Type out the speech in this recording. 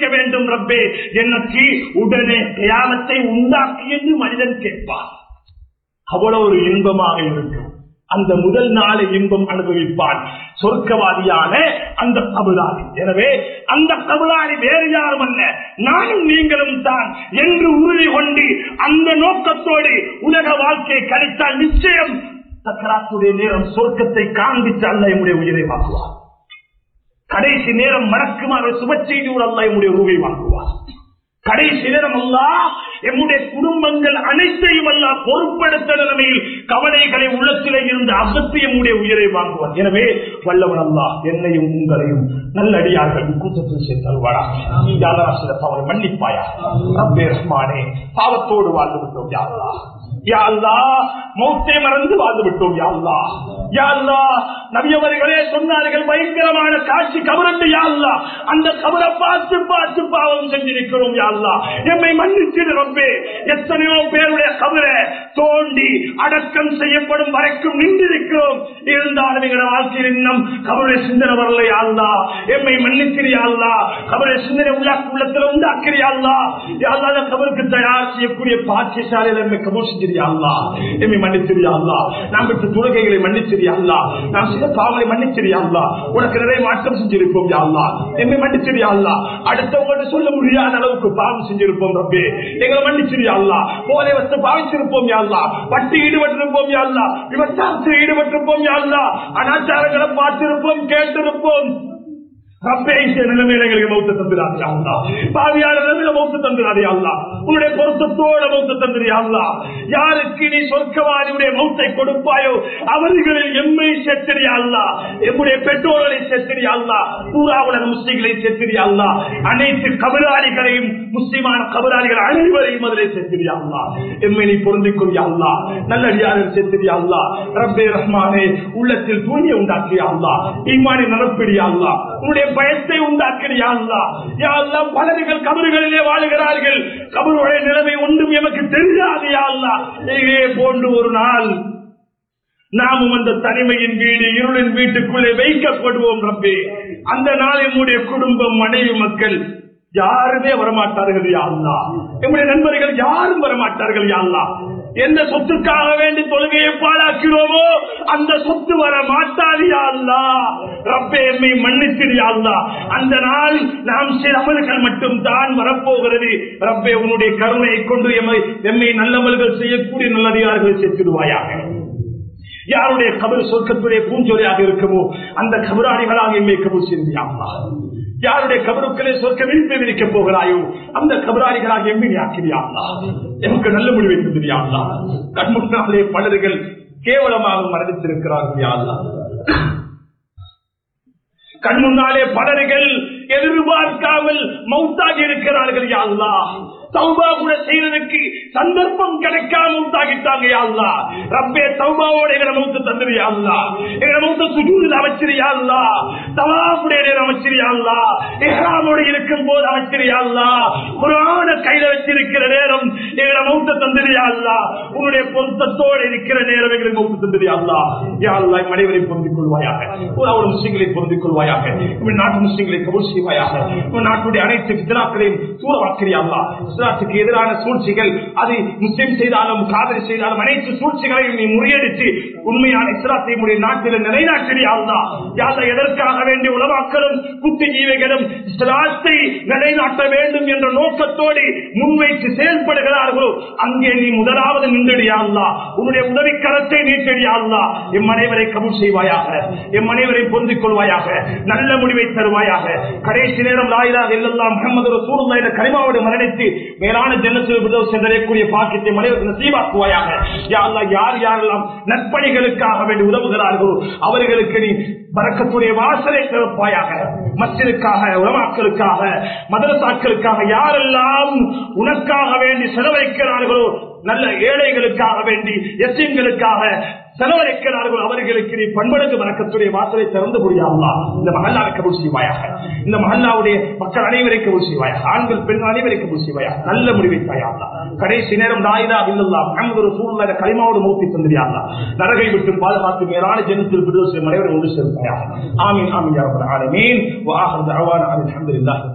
வேண்டும் ரப்பே எனக்கு உடனே கியாமத்தை உண்டாக்கியது மனிதன் கேட்பான் அவ்வளவு ஒரு இன்பமாக இருக்கும் அந்த முதல் நாளை இன்பம் அனுபவிப்பான் சொர்க்கவாதியான அந்த கபுலாரி எனவே அந்த கபுலாரி வேறு யாரும் அல்ல நானும் நீங்களும் தான் என்று உறுதி கொண்டு அந்த நோக்கத்தோடு உலக வாழ்க்கையை கழித்தால் நிச்சயம் சக்கராத்துடைய நேரம் சொர்க்கத்தை காண்பித்து அல்ல என்னுடைய உயிரை வாங்குவார் கடைசி நேரம் மறக்குமாறு சுப செய்தியோடு அல்ல என்னுடைய உருவை வாங்குவார் கடைசி நேரம் அல்லா எம்முடைய குடும்பங்கள் அனைத்தையும் அல்ல பொறுப்படுத்த நிலைமையில் கவலைகளை உள்ளத்திலே இருந்து அகற்றி எம்முடைய உயிரை வாங்குவான் எனவே வல்லவன் அல்லா என்னையும் உங்களையும் நல்லடியார்கள் கூட்டத்தில் சேர்த்தல்வாடா யாதராசில அவரை மன்னிப்பாயா ரப்பே ரஹ்மானே பாவத்தோடு வாழ்ந்து விட்டோம் யாரா யாழ்லா மௌத்தை மறந்து வாழ்ந்து விட்டோம் யாழ்லா யாழ்லா நபியவர்களே சொன்னார்கள் பயங்கரமான காட்சி கபரண்டு யாழ்லா அந்த கபரை பார்த்து பார்த்து பாவம் செஞ்சிருக்கிறோம் யாழ்லா எம்மை மன்னிச்சிடு ரப்பே எத்தனையோ பேருடைய கபரை தோண்டி அடக்கம் செய்யப்படும் வரைக்கும் நின்றிருக்கிறோம் இருந்தாலும் எங்களோட வாழ்க்கையில் இன்னும் கபருடைய சிந்தனை வரல யாழ்லா எம்மை மன்னிக்கிறியாள்லா கபருடைய சிந்தனை உள்ளாக்கு உள்ளத்துல உண்டாக்கிறியாள்லா யாழ்லா அந்த கபருக்கு தயார் செய்யக்கூடிய பாக்கியசாலையில் எம்மை கபூர் செஞ்சிரியாள்லா எம்மை மன்னிச்சிரியாள்லா நாம் பெற்ற தொழுகைகளை மன்னிச்சிரியாள்லா நாம் சில பாவங்களை மன்னிச்சிரியாள்லா உனக்கு நிறைய மாற்றம் செஞ்சிருப்போம் யாழ்லா எம்மை மன்னிச்சிரியாள்லா அடுத்தவங்கள்ட்ட சொல்ல முடியாத அளவுக்கு பாவம் செஞ்சிருப்போம் ரப்பே எங்களை மன்னிச்சிரியாள்லா போதை வச்சு பாவிச்சிருப்போம் யாழ்லா பட்டி ஈடுபட்டிருப்போம் யாழ்லா விபச்சாரத்தில் ஈடுபட்டிருப்போம் யாழ்லா அனாச்சாரங்களை பார்த்திருப்போம் கேட்டிருப்போம் நிலைமையில மௌத்த தந்துடாதே அல்லா பாவியான நிலைமையில மௌத்த தந்துடாதே அல்லா உன்னுடைய பொருத்தத்தோட மௌத்த தந்துறியா அல்லா யாருக்கு நீ சொர்க்கவாதியுடைய மௌத்தை கொடுப்பாயோ அவர்களில் எம்மை செத்திரியா அல்லா எம்முடைய பெற்றோர்களை செத்திரியா அல்லா பூரா உலக முஸ்லிம்களை செத்திரியா அல்லா அனைத்து கபராளிகளையும் முஸ்லிமான கபராளிகள் அனைவரையும் அதிலே செத்திரியா அல்லா எம்மை நீ பொருந்திக் கொள்ளியா அல்லா நல்லடியார்கள் செத்திரியா அல்லா ரப்பே ரஹ்மானே உள்ளத்தில் தூய்மை உண்டாக்கியா அல்லா ஈமானை நடப்பிடியா அல்லா உன்னுடைய பயத்தை உண்டாக்கிறியா அல்லா யா அல்லா பலர்கள் கபறுகளிலே வாழுகிறார்கள் கபருடைய நிலைமை ஒன்றும் எமக்கு தெரியாது யா அல்லா இதே போன்று ஒரு நாள் நாமும் அந்த தனிமையின் வீடு இருளின் வீட்டுக்குள்ளே வைக்கப்படுவோம் ரப்பே அந்த நாள் என்னுடைய குடும்பம் மனைவி மக்கள் யாருமே வரமாட்டார்கள் யா அல்லா நம்முடைய நண்பர்கள் யாரும் வரமாட்டார்கள் யா அல்லா எந்த சொத்துக்காக வேண்டி தொழுகையை பாழாக்கிறோமோ அந்த சொத்து வர மாட்டாதியா அல்லா ரப்பே எம்மை மன்னிச்சிடியா அல்லா அந்த நாள் நாம் சில அமல்கள் மட்டும் தான் வரப்போகிறது ரப்பே உன்னுடைய கருணையை கொண்டு எம்மை எம்மை நல்லவர்கள் செய்யக்கூடிய நல்லதிகாரிகளை சேர்த்திடுவாயாக யாருடைய கபர் சொர்க்கத்துடைய பூஞ்சொலியாக இருக்குமோ அந்த கபராளிகளாக எம்மை கபூர் செய்தியாமா யாருடைய கபருக்களை சொர்க்க விழிப்பை விரிக்கப் போகிறாயோ அந்த கபராளிகளாக எம்மை ஆக்கிறியாங்களா எனக்கு நல்ல முடிவை தந்திரியாங்களா கண்முன்னாலே பலர்கள் கேவலமாக மரணித்திருக்கிறார்கள் யாழ்லா கண் முன்னாலே பலர்கள் எதிர்பார்க்காமல் மௌத்தாகி இருக்கிறார்கள் யாழ்லா தௌபா கூட செய்யறதுக்கு சந்தர்ப்பம் கிடைக்காம உண்டாகிட்டாங்க யாழ்லா ரப்பே தௌபாவோட எங்களை மௌத்த தந்துரு யாழ்லா எங்களை மௌத்த சுஜூரில் அமைச்சிரு யாழ்லா தவாவுடைய நேரம் அமைச்சிரு யாழ்லா எஹ்ராமோட இருக்கும் போது அமைச்சிரு யாழ்லா குரான கையில வச்சிருக்கிற நேரம் எங்களை மௌத்த தந்துரு யாழ்லா உன்னுடைய பொருத்தத்தோடு இருக்கிற நேரம் எங்களை மௌத்த தந்துரு யாழ்லா யாழ்லா மனைவரை பொருந்திக் கொள்வாயாக ஒரு முஸ்லிம்களை பொருந்திக் கொள்வாயாக இப்படி நாட்டு முஸ்லிம்களை கபூல் செய்வாயாக நாட்டுடைய அனைத்து வித்ராக்களையும் சூறவாக்கிறியாங்களா இஸ்லாத்துக்கு எதிரான சூழ்ச்சிகள் அது முஸ்லிம் செய்தாலும் காதலி செய்தாலும் அனைத்து சூழ்ச்சிகளையும் நீ முறியடித்து உண்மையான இஸ்லாத்தை உடைய நாட்டில் நிலைநாட்டியாள்தா யாத எதற்காக வேண்டிய உலமாக்களும் புத்திஜீவிகளும் இஸ்லாத்தை நிலைநாட்ட வேண்டும் என்ற நோக்கத்தோடு முன்வைத்து செயல்படுகிறார்களோ அங்கே நீ முதலாவது நின்றுடியாள்லா உன்னுடைய உதவிக்கரத்தை நீட்டடியாள்லா எம் அனைவரை கபூல் செய்வாயாக எம் அனைவரை பொருந்திக் கொள்வாயாக நல்ல முடிவை தருவாயாக கடைசி நேரம் லாயிலாக இல்லல்லாம் முகமது ரசூலுல்லாஹி என்ற கரிமாவோடு மரணித்து மேலான ஜன்னத்தில் விடுதல் சென்றடையக்கூடிய பாக்கியத்தை மனைவருக்கு நசீவாக்குவாயாக யா அல்லாஹ் யார் யாரெல்லாம் நற்பணிகளுக்காக வேண்டி உதவுகிறார்களோ அவர்களுக்கு நீ பறக்கக்கூடிய வாசலை திறப்பாயாக மஸ்ஜிதுக்காக உலமாக்களுக்காக மதரசாக்களுக்காக யாரெல்லாம் உனக்காக வேண்டி செலவழிக்கிறார்களோ நல்ல ஏழைகளுக்காக வேண்டி எஸ்எம்களுக்காக செலவழிக்கிறார்கள் அவர்களுக்கு நீ பண்படுக்கு வணக்கத்துடைய வாசலை திறந்து முடியாதா இந்த மகல்லாவை கபூல் செய்வாயாக இந்த மகல்லாவுடைய மக்கள் அனைவரை கபூல் செய்வாயாக ஆண்கள் பெண்கள் அனைவரை கபூல் செய்வாயாக நல்ல முடிவை தாயாதா கடைசி நேரம் நாயிதா இல்லல்லா முகமது சூழ்நிலை களிமாவோடு மூத்தி தந்திரியாதா நரகை விட்டு பாதுகாத்து மேலான ஜெனத்தில் விடுதலை செய்யும் அனைவரும் ஒன்று சேர்ப்பாயாக ஆமீன் ஆமீன் யா ரப்பல் ஆலமீன் வஆஹிரு தஅவானா அல்ஹம்துலில்லாஹ்